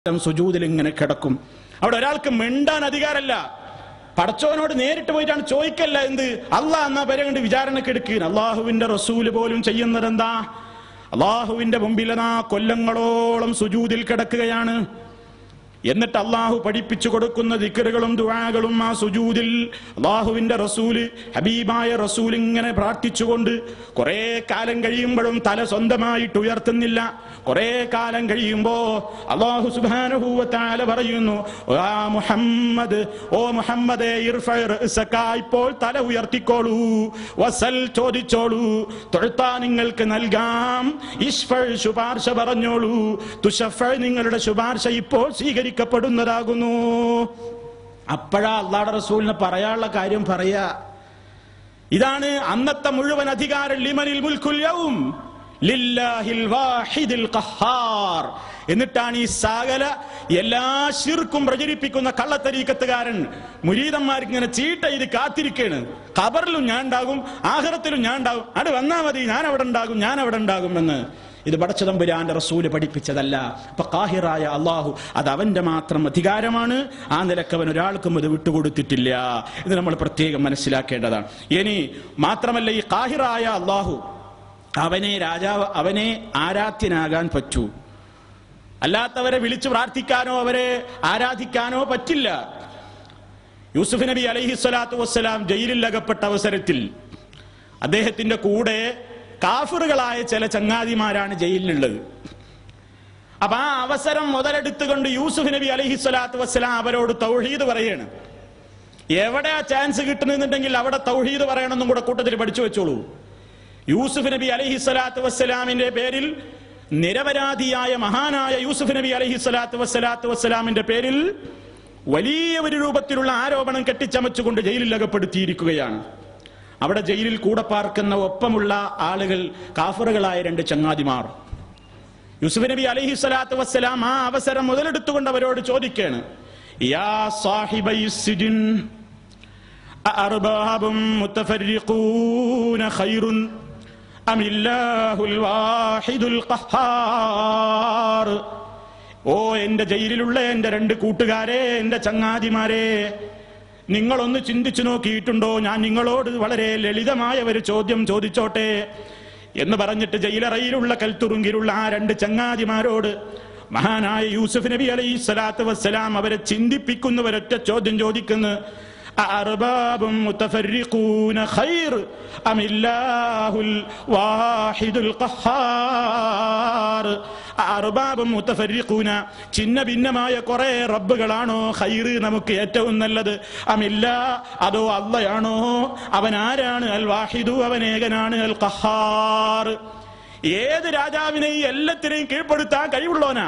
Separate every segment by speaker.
Speaker 1: സുജൂതിൽ ഇങ്ങനെ കിടക്കും അവിടെ ഒരാൾക്ക് മിണ്ടാൻ അധികാരമല്ല പടച്ചോനോട് നേരിട്ട് പോയിട്ടാണ് ചോദിക്കല്ല എന്ത് അള്ളാഹ് എന്നാ പേരെ കണ്ട് വിചാരണക്ക് എടുക്കുക അള്ളാഹുവിന്റെ റസൂല് പോലും ചെയ്യുന്നത് എന്താ അള്ളാഹുവിന്റെ മുമ്പിലതാ കൊല്ലങ്ങളോളം സുജൂതിൽ കിടക്കുകയാണ് എന്നിട്ട് അള്ളാഹു പഠിപ്പിച്ചു കൊടുക്കുന്ന ദിക്കറുകളും ദുആകളും ആ സുജൂദിൽ അള്ളാഹുവിന്റെ റസൂല് ഹബീബായ റസൂൽ ഇങ്ങനെ പ്രാർത്ഥിച്ചുകൊണ്ട് കുറെ കാലം കഴിയുമ്പോഴും തല സ്വന്തമായിട്ട് ഉയർത്തുന്നില്ല കുറെ കാലം കഴിയുമ്പോ അള്ളാഹു സുബാനുഭൂവത്താല പറയുന്നു ആ മുഹമ്മദ് ഓ മുഹമ്മദേ ഇർഫഅ റഅസക, ഇപ്പോൾ തല ഉയർത്തിക്കോളൂ വസൽ ചോദിച്ചോളൂ തൊഴുത്താ നിങ്ങൾക്ക് നൽകാം ഇഷ്ഫൾ ശുപാർശ പറഞ്ഞോളൂ തുഷഫൾ നിങ്ങളുടെ ശുപാർശ ഇപ്പോൾ സ്വീകരിക്കപ്പെടുന്നതാകുന്നു അപ്പോഴാ അള്ളാഹുടെ റസൂലിന് പറയാനുള്ള കാര്യം പറയാ ഇതാണ് അന്നത്തെ മുഴുവൻ അധികാരം ലിമനിൽ മുൽക്കുൽ യൗം ലില്ലാഹിൽ വാഹിദിൽ ഖഹാർ എന്നിട്ടാണ് ഈ സകല എല്ലാ ശിർക്കും പ്രചരിപ്പിക്കുന്ന കള്ളത്തരീക്കത്തുകാരൻ മുരീതന്മാർക്ക് ഇങ്ങനെ ചീട്ട ഇത് കാത്തിരിക്കാണ് ഖബറിലും ഞാൻ ഉണ്ടാകും ആഹ്റത്തിലും ഞാൻ ഉണ്ടാകും അത് വന്നാ മതി ഞാൻ അവിടെ ഉണ്ടാകും ഞാൻ അവിടെ ഉണ്ടാകും എന്ന് ഇത് പടച്ചതമ്പുരാന്റെ റസൂല് പഠിപ്പിച്ചതല്ല അപ്പൊ കാഹിറായ അള്ളാഹു അത് അവന്റെ മാത്രം അധികാരമാണ് ആ നിലക്ക് അവൻ ഒരാൾക്കും അത് വിട്ടുകൊടുത്തിട്ടില്ല ഇത് നമ്മൾ പ്രത്യേകം മനസ്സിലാക്കേണ്ടതാണ് ഇനി മാത്രമല്ല ഈ കാഹിറായ അള്ളാഹു അവനെ രാജാവ് അവനെ ആരാധ്യനാകാൻ പറ്റൂ അല്ലാത്തവരെ വിളിച്ചു പ്രാർത്ഥിക്കാനോ അവരെ ആരാധിക്കാനോ പറ്റില്ല യൂസുഫ് നബി അലൈഹി സ്വലാത്തു വസ്സലാം ജയിലിൽ അകപ്പെട്ട അവസരത്തിൽ അദ്ദേഹത്തിന്റെ കൂടെ കാഫറുകളായ ചില ചങ്ങാതിമാരാണ് ജയിലിലുള്ളത് അപ്പൊ ആ അവസരം മുതലെടുത്തുകൊണ്ട് യൂസുഫ് നബി അലൈഹി സ്വലാത്തു വസ്സലാം അവരോട് തൗഹീദ് പറയാണ് എവിടെ ആ ചാൻസ് കിട്ടുന്നുണ്ടെങ്കിൽ അവിടെ തൗഹീദ് പറയണമെന്നും കൂടെ കൂട്ടത്തിൽ പഠിച്ചു വെച്ചോളൂ യൂസുഫ് നബി അലൈഹി സ്വലാത്തു വസ്സലാമിന്റെ പേരിൽ നിരപരാധിയായ മഹാനായ യൂസുഫ് നബി അലൈഹി സ്വലാത്തു വസ്സലാത്തു വസ്സലാമിന്റെ പേരിൽ വലിയ ഒരു രൂപത്തിലുള്ള ആരോപണം കെട്ടിച്ചമച്ചുകൊണ്ട് ജയിലിൽ അകപ്പെടുത്തിയിരിക്കുകയാണ് അവിടെ ജയിലിൽ കൂടെ പാർക്കുന്ന ഒപ്പമുള്ള ആളുകൾ കാഫറുകളായ രണ്ട് ചങ്ങാതിമാർ യൂസുഫ് നബി അലൈഹി സ്വലാത്തു വസ്സലാം ആ അവസരം മുതലെടുത്തുകൊണ്ട് അവരോട് ചോദിക്കാണ് യാ സാഹിബൈ സിജിൻ أأرباب متفرقون خير أم الله الواحد القهار ഓ എന്റെ ജയിലിലുള്ള എന്റെ രണ്ട് കൂട്ടുകാരെ എന്റെ ചങ്ങാതിമാരെ നിങ്ങളൊന്ന് ചിന്തിച്ചു നോക്കിയിട്ടുണ്ടോ ഞാൻ നിങ്ങളോട് വളരെ ലളിതമായ ഒരു ചോദ്യം ചോദിച്ചോട്ടെ എന്ന് പറഞ്ഞിട്ട് ജയിലറയിലുള്ള കൽത്തുറുങ്കിലുള്ള ആ രണ്ട് ചങ്ങാതിമാരോട് മഹാനായ യൂസുഫ് നബി അലൈഹി സ്വലാത്തു വസ്സലാം അവരെ ചിന്തിപ്പിക്കുന്ന ഒരൊറ്റ ചോദ്യം ചോദിക്കുന്നു أأرباب متفرقون خير أم الله الواحد القهار أأرباب متفرقون ചിന്ന ഭിന്നമായ കുറെ റബ്ബുകളാണോ ഖൈറ് നമുക്ക് ഏറ്റവും നല്ലത് അമില്ല അതോ അള്ളയാണോ അവൻ ആരാണ് അൽ വാഹിദു അവൻ ഏകനാണ് അൽ ഖഹാർ ഏത് രാജാവിനെയും എല്ലാത്തിനെയും കീഴ്പ്പെടുത്താൻ കഴിവുള്ളവനാ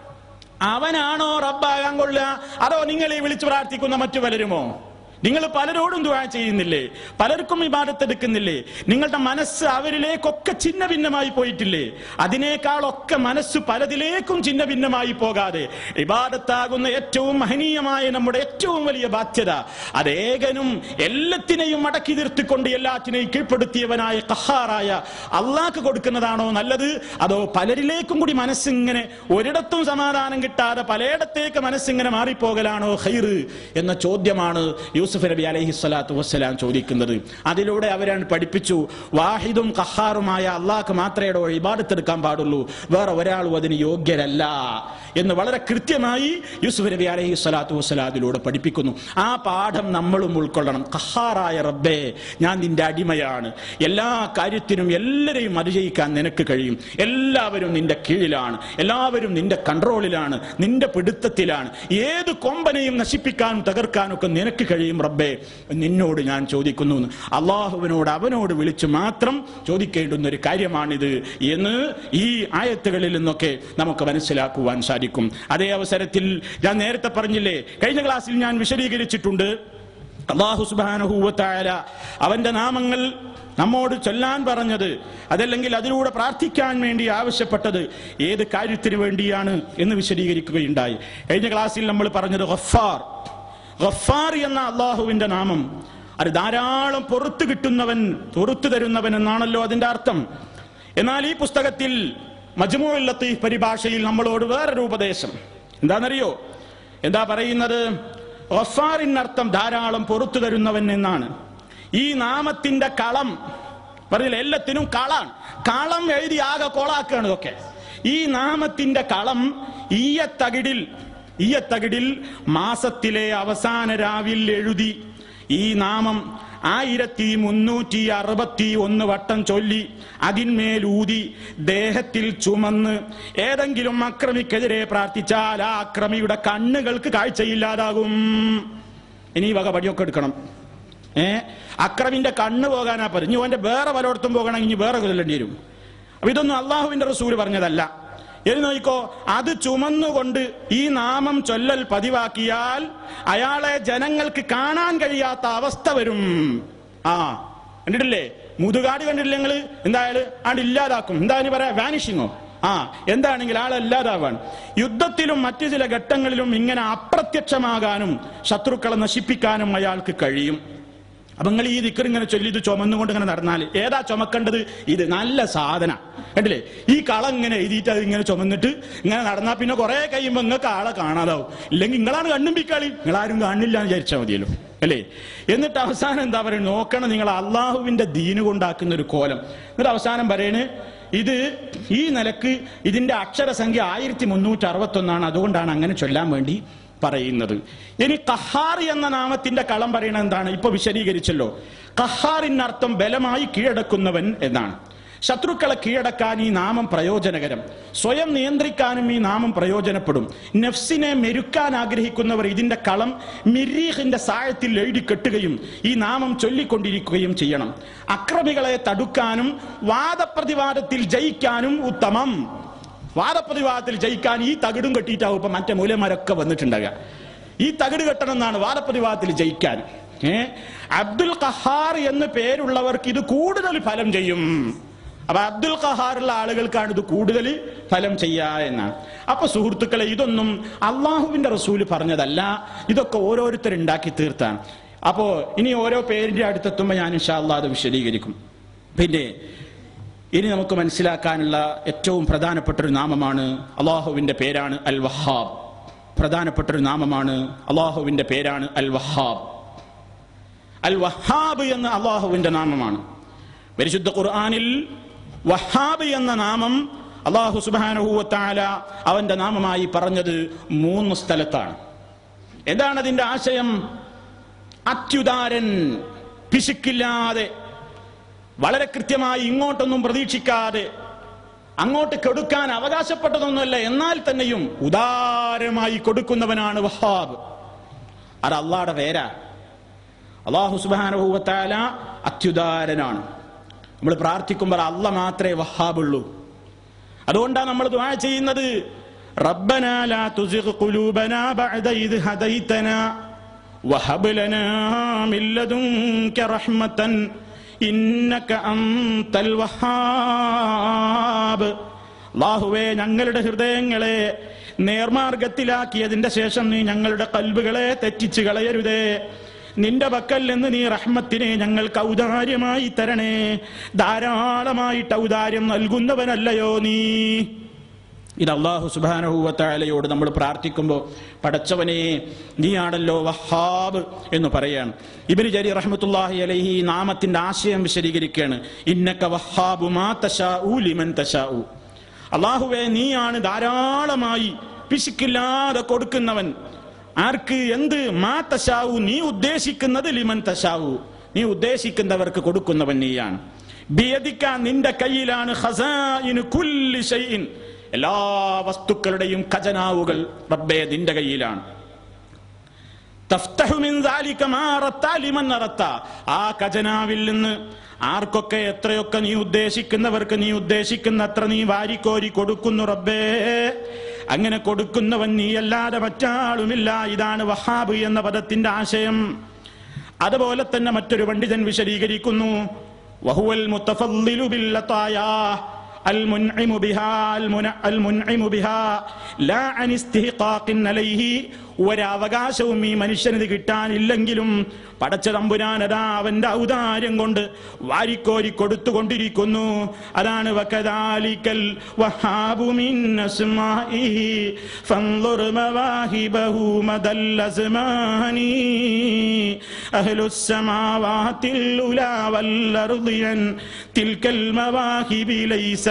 Speaker 1: അവനാണോ റബ്ബാകാൻ കൊള്ളുക അതോ നിങ്ങൾ ഈ വിളിച്ചു പ്രാർത്ഥിക്കുന്ന മറ്റു പലരുമോ നിങ്ങൾ പലരോടും ദുആ ചെയ്യുന്നില്ലേ പലർക്കും ഇബാദത്തെടുക്കുന്നില്ലേ നിങ്ങളുടെ മനസ്സ് അവരിലേക്കൊക്കെ ചിന്ന ഭിന്നമായി പോയിട്ടില്ലേ അതിനേക്കാളൊക്കെ മനസ്സ് പലതിലേക്കും ചിന്ന ഭിന്നമായി പോകാതെ ഇബാദത്താകുന്ന ഏറ്റവും മഹനീയമായ നമ്മുടെ ഏറ്റവും വലിയ ബാധ്യത അത് ഏകനും എല്ലാത്തിനെയും അടക്കി നിർത്തിക്കൊണ്ട് എല്ലാത്തിനെയും കീഴ്പ്പെടുത്തിയവനായ കഹാറായ അള്ളാഹ്ക്ക് കൊടുക്കുന്നതാണോ നല്ലത് അതോ പലരിലേക്കും കൂടി മനസ്സിങ്ങനെ ഒരിടത്തും സമാധാനം കിട്ടാതെ പലയിടത്തേക്ക് മനസ്സിങ്ങനെ മാറിപ്പോകലാണോ ഹൈറ് എന്ന ചോദ്യമാണ് യൂസുഫ് നബി അലൈഹി സ്വലാത്തു വസ്സലാം ചോദിക്കുന്നത് അതിലൂടെ അവരാണ് പഠിപ്പിച്ചു വാഹിദും കഹാറുമായ അള്ളാഹ്ക്ക് മാത്രമേ ഇബാദത്തെടുക്കാൻ പാടുള്ളൂ വേറെ ഒരാളും അതിന് യോഗ്യരല്ല എന്ന് വളരെ കൃത്യമായി യൂസുഫ് നബി അലൈഹി സ്വലാത്തു വസ്സലാം അതിലൂടെ പഠിപ്പിക്കുന്നു ആ പാഠം നമ്മളും ഉൾക്കൊള്ളണം കഹാറായ റബ്ബേ ഞാൻ നിന്റെ അടിമയാണ് എല്ലാ കാര്യത്തിനും എല്ലാവരെയും അതിജയിക്കാൻ നിനക്ക് കഴിയും എല്ലാവരും നിന്റെ കീഴിലാണ് എല്ലാവരും നിന്റെ കൺട്രോളിലാണ് നിന്റെ പിടുത്തത്തിലാണ് ഏത് കൊമ്പനെയും നശിപ്പിക്കാനും തകർക്കാനും ഒക്കെ നിനക്ക് കഴിയും റബ്ബേ നിന്നോട് ഞാൻ ചോദിക്കുന്നു എന്ന്. അള്ളാഹുവിനോട് അവനോട് വിളിച്ച് മാത്രം ചോദിക്കേണ്ടുന്ന ഒരു കാര്യമാണിത് എന്ന് ഈ ആയത്തുകളിൽ നിന്നൊക്കെ നമുക്ക് മനസ്സിലാക്കുവാൻ സാധിക്കും അതേ അവസരത്തിൽ ഞാൻ നേരത്തെ പറഞ്ഞില്ലേ കഴിഞ്ഞ ക്ലാസ്സിൽ ഞാൻ വിശദീകരിച്ചിട്ടുണ്ട് അള്ളാഹു സുബാനഹൂവത്തായ അവന്റെ നാമങ്ങൾ നമ്മോട് ചൊല്ലാൻ പറഞ്ഞത് അതല്ലെങ്കിൽ അതിലൂടെ പ്രാർത്ഥിക്കാൻ വേണ്ടി ആവശ്യപ്പെട്ടത് ഏത് കാര്യത്തിന് വേണ്ടിയാണ് എന്ന് വിശദീകരിക്കുകയുണ്ടായി കഴിഞ്ഞ ക്ലാസ്സിൽ നമ്മൾ പറഞ്ഞത് ഗഫാർ ഗഫാർ എന്ന അള്ളാഹുവിന്റെ നാമം അത് ധാരാളം പുറത്തു കിട്ടുന്നവൻ പുറത്തു തരുന്നവൻ എന്നാണല്ലോ അതിന്റെ അർത്ഥം എന്നാൽ ഈ പുസ്തകത്തിൽ മജ്മു ലത്തീഫ് പരിഭാഷയിൽ നമ്മളോട് വേറൊരു ഉപദേശം എന്താണെന്നറിയോ എന്താ പറയുന്നത് ഗഫാറിനർത്ഥം ധാരാളം പുറത്തു തരുന്നവൻ എന്നാണ് ഈ നാമത്തിന്റെ കളം പറഞ്ഞില്ല എല്ലാത്തിനും കളാണ് കളം എഴുതി ആകെ കൊളാക്കാണ് ഇതൊക്കെ ഈ നാമത്തിന്റെ കളം ഈയത്തകിടിൽ ഈയത്തകിടിൽ മാസത്തിലെ അവസാന രാവിൽ എഴുതി ഈ നാമം ആയിരത്തി മുന്നൂറ്റി അറുപത്തി ഒന്ന് വട്ടം ചൊല്ലി അതിന്മേലൂതി ദേഹത്തിൽ ചുമന്ന് ഏതെങ്കിലും അക്രമിക്കെതിരെ പ്രാർത്ഥിച്ചാൽ ആ അക്രമിയുടെ കണ്ണുകൾക്ക് കാഴ്ചയില്ലാതാകും ഇനി ഈ വക പടിയൊക്കെ എടുക്കണം ഏ അക്രമിന്റെ കണ്ണ് പോകാനാ പറയും ഇനി ഓന്റെ വേറെ പലയിടത്തും പോകണമെങ്കിൽ ഇനി വേറെ കൊല്ലേണ്ടി വരും അപ്പൊ ഇതൊന്നും അള്ളാഹുവിന്റെ റസൂല് പറഞ്ഞതല്ല എനി നോയിക്കോ അത് ചുമന്നുകൊണ്ട് ഈ നാമം ചൊല്ലൽ പതിവാക്കിയാൽ അയാളെ ജനങ്ങൾക്ക് കാണാൻ കഴിയാത്ത അവസ്ഥ വരും ആ കണ്ടിട്ടില്ലേ മുതുകാട് കണ്ടിട്ടില്ലേ നിങ്ങള് എന്തായാലും ആണ്ട് ഇല്ലാതാക്കും എന്താ ഇനി പറയാ വാനിഷിങ്ങോ ആ എന്താണെങ്കിൽ ആൾ ഇല്ലാതാവാൻ യുദ്ധത്തിലും മറ്റു ചില ഘട്ടങ്ങളിലും ഇങ്ങനെ അപ്രത്യക്ഷമാകാനും ശത്രുക്കളെ നശിപ്പിക്കാനും അയാൾക്ക് കഴിയും അപ്പൊ നിങ്ങൾ ഈ ദിക്കർ ഇങ്ങനെ ചൊല്ലി ഇത് ചുമന്നുകൊണ്ട് ഇങ്ങനെ നടന്നാൽ ഏതാ ചുമക്കേണ്ടത് ഇത് നല്ല സാധന കണ്ടില്ലേ ഈ കള ഇങ്ങനെ എഴുതിയിട്ട് അത് ഇങ്ങനെ ചുമന്നിട്ട് ഇങ്ങനെ നടന്നാൽ പിന്നെ കുറെ കഴിയുമ്പോൾ നിങ്ങൾക്ക് ആളെ കാണാതാവും ഇല്ലെങ്കിൽ നിങ്ങളാണ് കണ്ണും പിക്കാളി നിങ്ങളാരും കാണില്ല എന്ന് വിചാരിച്ചാൽ മതിയല്ലോ അല്ലേ എന്നിട്ട് അവസാനം എന്താ പറയുക നോക്കണം നിങ്ങൾ അള്ളാഹുവിന്റെ ദീന് കൊണ്ടാക്കുന്ന ഒരു കോലം എന്നിട്ട് അവസാനം പറയണ് ഇത് ഈ നിലക്ക് ഇതിന്റെ അക്ഷരസംഖ്യ ആയിരത്തി മുന്നൂറ്റി അറുപത്തി ഒന്നാണ് അതുകൊണ്ടാണ് അങ്ങനെ ചൊല്ലാൻ വേണ്ടി പറയുന്നത് ഇനി കഹാർ എന്ന നാമത്തിന്റെ കളം പറയുന്നത് എന്താണ് ഇപ്പൊ വിശദീകരിച്ചല്ലോ കഹാറിനർത്ഥം ബലമായി കീഴടക്കുന്നവൻ എന്നാണ് ശത്രുക്കളെ കീഴടക്കാൻ ഈ നാമം പ്രയോജനകരം സ്വയം നിയന്ത്രിക്കാനും ഈ നാമം പ്രയോജനപ്പെടും നഫ്സിനെ മെരുക്കാൻ ആഗ്രഹിക്കുന്നവർ ഇതിന്റെ കളം മിരീഹിന്റെ സായത്തിൽ എഴുതി കെട്ടുകയും ഈ നാമം ചൊല്ലിക്കൊണ്ടിരിക്കുകയും ചെയ്യണം അക്രമികളെ തടുക്കാനും വാദപ്രതിവാദത്തിൽ ജയിക്കാനും ഉത്തമം വാദപ്രതിവാദത്തിൽ ജയിക്കാൻ ഈ തകിടും കെട്ടിയിട്ടാവും ഇപ്പൊ മറ്റേ മൂലന്മാരൊക്കെ വന്നിട്ടുണ്ടാകുക ഈ തകിട് കെട്ടണം എന്നാണ് വാദപ്രതിവാദത്തിൽ ജയിക്കാൻ ഏ അബ്ദുൽ ഖഹാർ എന്ന് പേരുള്ളവർക്ക് ഇത് കൂടുതൽ ഫലം ചെയ്യും അപ്പൊ അബ്ദുൽ ഖഹാറുള്ള ആളുകൾക്കാണ് ഇത് കൂടുതൽ ഫലം ചെയ്യാ എന്നാണ് അപ്പൊ സുഹൃത്തുക്കളെ ഇതൊന്നും അള്ളാഹുവിന്റെ റസൂല് പറഞ്ഞതല്ല ഇതൊക്കെ ഓരോരുത്തർ ഉണ്ടാക്കി തീർത്താണ് അപ്പോ ഇനി ഓരോ പേരിന്റെ അടുത്തെത്തുമ്പോൾ ഞാൻ ഇൻഷാ അള്ളാഹ് അത് വിശദീകരിക്കും പിന്നെ ഇനി നമുക്ക് മനസ്സിലാക്കാനുള്ള ഏറ്റവും പ്രധാനപ്പെട്ട ഒരു നാമമാണ് അള്ളാഹുവിന്റെ പേരാണ് അൽ വഹാബ് പ്രധാനപ്പെട്ട ഒരു നാമമാണ് അള്ളാഹുവിന്റെ പേരാണ് അൽ വഹാബ് അൽ വഹാബ് എന്ന അള്ളാഹുവിന്റെ നാമമാണ് പരിശുദ്ധ ഖുർആനിൽ വഹാബ് എന്ന നാമം അള്ളാഹു സുബാനുഹൂവത്താല അവന്റെ നാമമായി പറഞ്ഞത് മൂന്ന് സ്ഥലത്താണ് എന്താണ് അതിന്റെ ആശയം അത്യുദാരൻ പിശുക്കില്ലാതെ വളരെ കൃത്യമായി ഇങ്ങോട്ടൊന്നും പ്രതീക്ഷിക്കാതെ അങ്ങോട്ട് കൊടുക്കാൻ അവകാശപ്പെട്ടതൊന്നുമല്ല എന്നാൽ തന്നെയും ഉദാരമായി കൊടുക്കുന്നവനാണ് വഹാബ് അത് അള്ളാടെ പേരാ അള്ളാഹു സുബാനുഭൂവത്താല അത്യുദാരനാണ് നമ്മൾ പ്രാർത്ഥിക്കുമ്പോൾ അല്ല മാത്രമേ വഹാബുള്ളൂ അതുകൊണ്ടാണ് നമ്മൾ ദുആ ചെയ്യുന്നത് റബ്ബന ലാ തുസിഗ് ഖുലൂബന ബഅദ ഇദ് ഹദൈതന വഹബ് ലനാ മിൻ ലദുൻക റഹ്മതൻ ഇന്നക അൻതൽ വഹാബ് അല്ലാഹുവേ ഞങ്ങളുടെ ഹൃദയങ്ങളെ നേർമാർഗത്തിലാക്കിയതിന്റെ ശേഷം നീ ഞങ്ങളുടെ കൽബുകളെ തെറ്റിച്ചു കളയരുതേ നിന്റെ പക്കൽ നിന്ന് നീ റഹ്മത്തിനെ ഞങ്ങൾക്ക് ഔദാര്യമായി തരണേ ധാരാളമായിട്ട് ഔദാര്യം നൽകുന്നവനല്ലയോ നീ ഇത് അള്ളാഹു സുബാനഹുവത്തായാലയോട് നമ്മൾ പ്രാർത്ഥിക്കുമ്പോൾ പടച്ചവനെ നീയാണല്ലോ വഹാബ് എന്ന് പറയാണ് ഇബിന് ജരി റഹ്മത്തുല്ലാഹി അലൈഹി ഈ നാമത്തിന്റെ ആശയം വിശദീകരിക്കുകയാണ് ഇന്നക്ക വഹാബു മാ തശാഉ ലിമൻ തശാഉ അള്ളാഹുവെ നീയാണ് ധാരാളമായി പിശുക്കില്ലാതെ കൊടുക്കുന്നവൻ ആർക്ക് എന്ത് മാ തശാവു നീ ഉദ്ദേശിക്കുന്നത് ലിമൻ തശാവു നീ ഉദ്ദേശിക്കുന്നവർക്ക് കൊടുക്കുന്നവൻ നീയാണ് ബിയദിക്ക നിന്റെ കയ്യിലാണ് ഖസായിനു കുല്ലി ഷൈഇൻ എല്ലാ വസ്തുക്കളുടെയും ഖജനാവുകൾ റബ്ബേ നിന്റെ കയ്യിലാണ് തഫ്തഹു മിൻ ദാലിക മാ അറത്ത ലിമൻ അറത്ത ആ ഖജനാവിൽ നിന്ന് ആർക്കൊക്കെ എത്രയൊക്കെ നീ ഉദ്ദേശിക്കുന്നവർക്ക് നീ ഉദ്ദേശിക്കുന്നത്ര നീ വാരിക്കോരി കൊടുക്കുന്നു റബ്ബേ അങ്ങനെ കൊടുക്കുന്നവൻ നീയല്ലാതെ മറ്റാളുമില്ല ഇതാണ് വഹാബ് എന്ന പദത്തിന്റെ ആശയം അതുപോലെ തന്നെ മറ്റൊരു പണ്ഡിതൻ വിശദീകരിക്കുന്നു വഹുവൽ മുത്തഫദ്ദിലു ബില്ലത്തായ المنعم بها المنع المنعم بها لا عن استحقاق عليه ഒരവകാശവും ഈ മനുഷ്യനിത് കിട്ടാനില്ലെങ്കിലും പടച്ച തമ്പുരാനതാ അവന്റെ ഔദാര്യം കൊണ്ട് വാരിക്കോരി കൊടുത്തുകൊണ്ടിരിക്കുന്നു അതാണ് വകദാലിക്കൽ വഹാബു മിൻ അസ്മാഇഹി ഫൻദുർ മവാഹിബഹു മദൽ അസ്മാനി അഹ്ലുസ് സമാവാതിൽ ഉലാ വൽ അർദിയൻ തിൽക്കൽ മവാഹിബി ലൈസ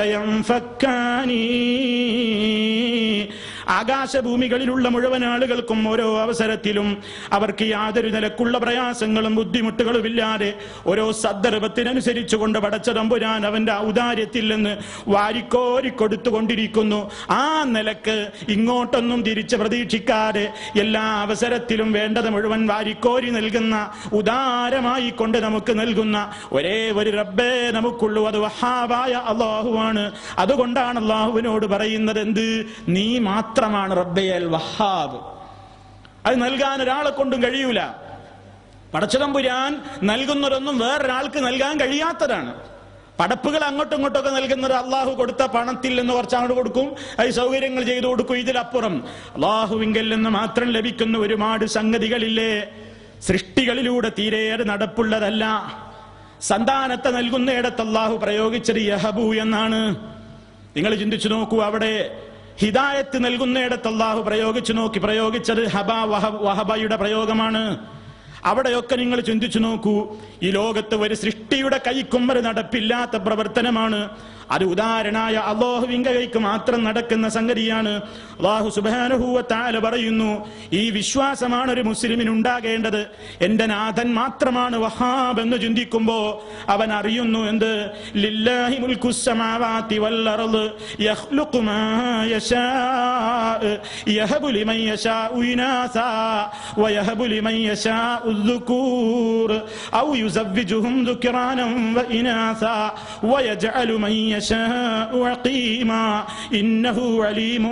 Speaker 1: യൻഫക്കാനി ആകാശഭൂമികളിലുള്ള മുഴുവൻ ആളുകൾക്കും ഓരോ അവസരത്തിലും അവർക്ക് യാതൊരു നിലക്കുള്ള പ്രയാസങ്ങളും ബുദ്ധിമുട്ടുകളും ഇല്ലാതെ ഓരോ സന്ദർഭത്തിനനുസരിച്ച് കൊണ്ട് പടച്ച തമ്പുരാൻ അവന്റെ ഔദാര്യത്തിൽ നിന്ന് വാരിക്കോരി കൊടുത്തുകൊണ്ടിരിക്കുന്നു ആ നിലക്ക് ഇങ്ങോട്ടൊന്നും തിരിച്ച് പ്രതീക്ഷിക്കാതെ എല്ലാ അവസരത്തിലും വേണ്ടത് മുഴുവൻ വാരിക്കോരി നൽകുന്ന ഉദാരമായി കൊണ്ട് നമുക്ക് നൽകുന്ന ഒരേ ഒരു റബ്ബേ നമുക്കുള്ളൂ അത് വഹാബായ അള്ളാഹുവാണ് അതുകൊണ്ടാണ് അള്ളാഹുവിനോട് പറയുന്നത് എന്ത് നീ മാത്രമാണ് റബ്ബെ അൽ വഹാബ് അത് നൽകാൻ ഒരാളെ കൊണ്ടും കഴിയൂല പടച്ചതമ്പുരാൻ നൽകുന്നതൊന്നും വേറൊരാൾക്ക് നൽകാൻ കഴിയാത്തതാണ് പടപ്പുകൾ അങ്ങോട്ടും ഇങ്ങോട്ടൊക്കെ നൽകുന്നത് അള്ളാഹു കൊടുത്ത പണത്തിൽ നിന്ന് കുറച്ച് അങ്ങോട്ട് കൊടുക്കും അത് സൗകര്യങ്ങൾ ചെയ്തു കൊടുക്കും ഇതിലപ്പുറം അള്ളാഹുവിങ്കിൽ നിന്ന് മാത്രം ലഭിക്കുന്ന ഒരുപാട് സംഗതികളില്ലേ സൃഷ്ടികളിലൂടെ തീരെയേറെ നടപ്പുള്ളതല്ല സന്താനത്തെ നൽകുന്നയിടത്ത് അള്ളാഹു പ്രയോഗിച്ചത് യഹബു എന്നാണ് നിങ്ങൾ ചിന്തിച്ചു നോക്കൂ അവിടെ ഹിദായത്ത് നൽകുന്നയിടത്ത് അള്ളാഹു പ്രയോഗിച്ചു നോക്കി പ്രയോഗിച്ചത് ഹബ വഹ- വഹബയുടെ പ്രയോഗമാണ് അവിടെയൊക്കെ നിങ്ങൾ ചിന്തിച്ചു നോക്കൂ ഈ ലോകത്ത് ഒരു സൃഷ്ടിയുടെ കൈക്കുമ്പര് നടപ്പില്ലാത്ത പ്രവർത്തനമാണ് അത് ഉദാഹരണായ അള്ളാഹുവിന്റെ കൈക്ക് മാത്രം നടക്കുന്ന സംഗതിയാണ് അള്ളാഹു സുബാനുഭൂവത്താല പറയുന്നു ഈ വിശ്വാസമാണ് ഒരു മുസ്ലിമിന് ഉണ്ടാകേണ്ടത് എന്റെ നാഥൻ മാത്രമാണ് വഹാബ് എന്ന് ചിന്തിക്കുമ്പോ അവൻ അറിയുന്നു എന്ത് ലില്ലാഹി മുൽക്കുസ്സമാവാതി വല്ലറള് യഖ്ലുഖു മാ യശാ യഹബു ലിമൻ യശാഉ ഇനാസാ വയഹബു ലിമൻ യശാഉ الذكور أو يزوجهم ذكرانا وإناثا ويجعل من يشاء عقيما إنه عليم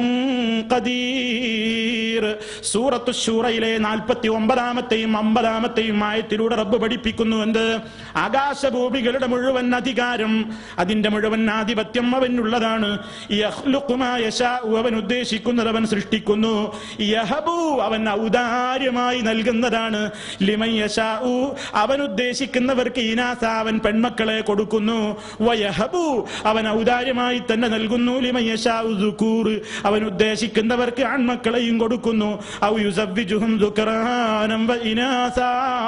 Speaker 1: قدير സൂറത്തു ഷൂറയിലെ നാൽപ്പത്തി ഒമ്പതാമത്തെയും അമ്പതാമത്തെയും ആയത്തിലൂടെ റബ്ബ് പഠിപ്പിക്കുന്നു എന്ത് ആകാശഭൂമികളുടെ മുഴുവൻ അധികാരം അതിന്റെ മുഴുവൻ ആധിപത്യം അവനുള്ളതാണ് യഖ്ലുഖു മാ യശാഉ അവൻ ഉദ്ദേശിക്കുന്നത് അവൻ സൃഷ്ടിക്കുന്നു യഹബു അവൻ ഔദാര്യമായി നൽകുന്നതാണ് ലിമൻ യശാഉ അവൻ ഉദ്ദേശിക്കുന്നവർക്ക് ഇനാസ അവൻ പെൺമക്കളെ കൊടുക്കുന്നു വയഹബു അവൻ ഔദാര്യമായി തന്നെ നൽകുന്നു ലിമൻ യശാഉ ദുകൂർ അവൻ ഉദ്ദേശിക്കുന്നവർക്ക് ആൺമക്കളെയും കൊടുക്കുന്നു ഔ യുസവ്വിജുഹും ദുക്റാനം വ ഇനാസാ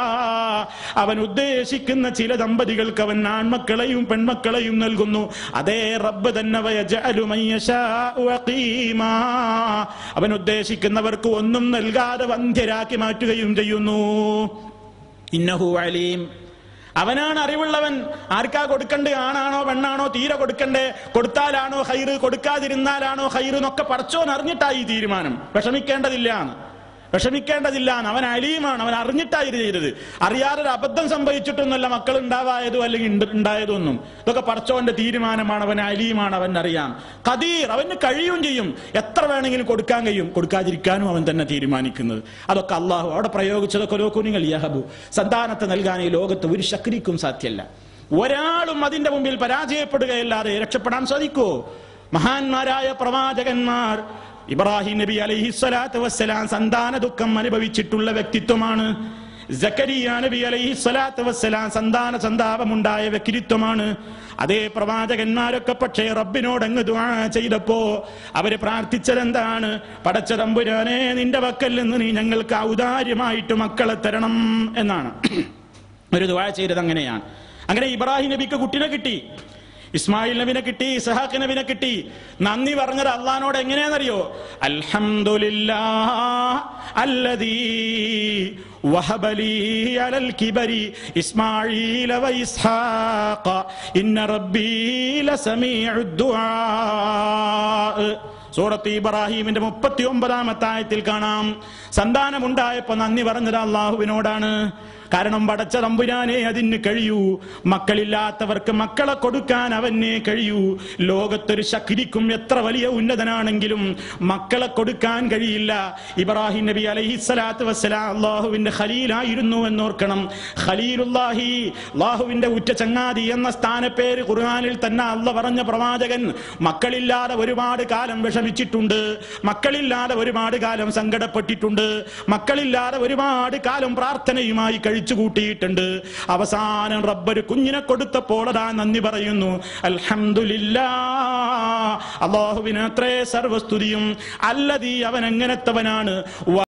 Speaker 1: അവൻ ഉദ്ദേശിക്കുന്ന ചില ദമ്പതികൾക്ക് അവൻ ആൺമക്കളെയും പെൺമക്കളെയും നൽകുന്നു അതേ റബ്ബ് തന്നെ വയജഅലു മൻ യശാഉ അഖീമാ. അവൻ ഉദ്ദേശിക്കുന്നവർക്ക് ഒന്നും നൽകാതെ വന്ധ്യരാക്കി മാറ്റുകയും ചെയ്യുന്നു ഇന്നഹു അലീം അവനാണ് അറിവുള്ളവൻ ആർക്കാ കൊടുക്കണ്ടേ ആണാണോ പെണ്ണാണോ തീരെ കൊടുക്കണ്ടേ കൊടുത്താലാണോ ഹൈറ് കൊടുക്കാതിരുന്നാലാണോ ഹൈറ് എന്നൊക്കെ പടച്ചോൻ അറിഞ്ഞിട്ടായി ഈ തീരുമാനം വിഷമിക്കേണ്ടതില്ല എന്ന് വിഷമിക്കേണ്ടതില്ല എന്ന് അവൻ അലീമാണ് അവൻ അറിഞ്ഞിട്ടായി ഇത് ചെയ്തത് അറിയാതെ ഒരു അബദ്ധം സംഭവിച്ചിട്ടൊന്നുമല്ല മക്കൾ ഉണ്ടാവായതോ അല്ലെങ്കിൽ ഉണ്ട് ഉണ്ടായതോ ഒന്നും ഇതൊക്കെ പടച്ചോന്റെ തീരുമാനമാണ് അവൻ അലീമാണ് അവൻ അറിയാം കദീർ അവന് കഴിയും ചെയ്യും എത്ര വേണമെങ്കിലും കൊടുക്കാൻ കഴിയും കൊടുക്കാതിരിക്കാനും അവൻ തന്നെ തീരുമാനിക്കുന്നത് അതൊക്കെ അള്ളാഹു അവിടെ പ്രയോഗിച്ചതൊക്കെ നോക്കൂ നിങ്ങൾ യഹബു സന്താനത്തെ നൽകാൻ ഈ ലോകത്ത് ഒരു ശക്തിക്കും സാധ്യമല്ല ഒരാളും അതിന്റെ മുമ്പിൽ പരാജയപ്പെടുകയല്ലാതെ രക്ഷപ്പെടാൻ സാധിക്കോ മഹാന്മാരായ പ്രവാചകന്മാർ ഇബ്രാഹിം നബി അലൈഹി സ്വലാത്തു വസ്സലാം സന്താന ദുഃഖം അനുഭവിച്ചിട്ടുള്ള വ്യക്തിത്വമാണ് സക്കരിയ നബി അലൈഹി സ്വലാത്തു വസ്സലാം സന്താന സന്താപമുണ്ടായ വ്യക്തിത്വമാണ് അതേ പ്രവാചകന്മാരൊക്കെ പക്ഷേ റബ്ബിനോട് അങ്ങ് ദുആ ചെയ്തപ്പോ അവര് പ്രാർത്ഥിച്ചതെന്താണ് പടച്ച തമ്പുരാനെ നിന്റെ വക്കൽ നിന്ന് നീ ഞങ്ങൾക്ക് ഔദാര്യമായിട്ട് മക്കളെ തരണം എന്നാണ് ഒരു ദുആ ചെയ്തത് അങ്ങനെയാണ് അങ്ങനെ ഇബ്രാഹിം നബിക്ക് കുട്ടിനെ കിട്ടി ഇസ്മായിൽ നബിനെ കിട്ടി ഇസഹാഖ് നബിനെ കിട്ടി നന്ദി പറഞ്ഞത് അള്ളഹാനോട് എങ്ങനെയാണെന്നറിയോ അൽഹംദുലില്ലാ അല്ലദീ വഹബലി അലൽ കിബരി ഇസ്മായിൽ വ ഇസ്ഹാഖ ഇന്ന റബ്ബീ ലസമീഉ ദുആ സൂറത്ത് ഇബ്രാഹിമിന്റെ മുപ്പത്തി ഒമ്പതാമത്തെ ആയത്തിൽ കാണാം സന്താനമുണ്ടായപ്പോ നന്ദി പറഞ്ഞത് അള്ളാഹുവിനോടാണ് കാരണം പടച്ച തമ്പുരാനെ അതിന് കഴിയൂ മക്കളില്ലാത്തവർക്ക് മക്കളെ കൊടുക്കാൻ അവനെ കഴിയൂ ലോകത്തൊരു ശക്തിക്കും എത്ര വലിയ ഉന്നതനാണെങ്കിലും മക്കളെ കൊടുക്കാൻ കഴിയില്ല ഇബ്രാഹിം നബി അലൈഹി സ്വലാത്തു വസ്സലാം അള്ളാഹുവിന്റെ ഖലീലായിരുന്നു എന്നോർക്കണം ഖലീലുല്ലാഹി അള്ളാഹുവിന്റെ ഉറ്റ ചങ്ങാതി എന്ന സ്ഥാനപ്പേര് ഖുർആനിൽ തന്നെ അല്ല പറഞ്ഞ പ്രവാചകൻ മക്കളില്ലാതെ ഒരുപാട് കാലം വിഷമിച്ചിട്ടുണ്ട് മക്കളില്ലാതെ ഒരുപാട് കാലം സങ്കടപ്പെട്ടിട്ടുണ്ട് മക്കളില്ലാതെ ഒരുപാട് കാലം പ്രാർത്ഥനയുമായി കഴിച്ചു കൂട്ടിയിട്ടുണ്ട് അവസാനം റബ്ബര് കുഞ്ഞിനെ കൊടുത്തപ്പോൾ അതാ നന്ദി പറയുന്നു അൽഹംദുലില്ലാ അള്ളാഹുവിന് അത്രേ സർവസ്തുതിയും അല്ലതീ അവൻ എങ്ങനത്തവനാണ്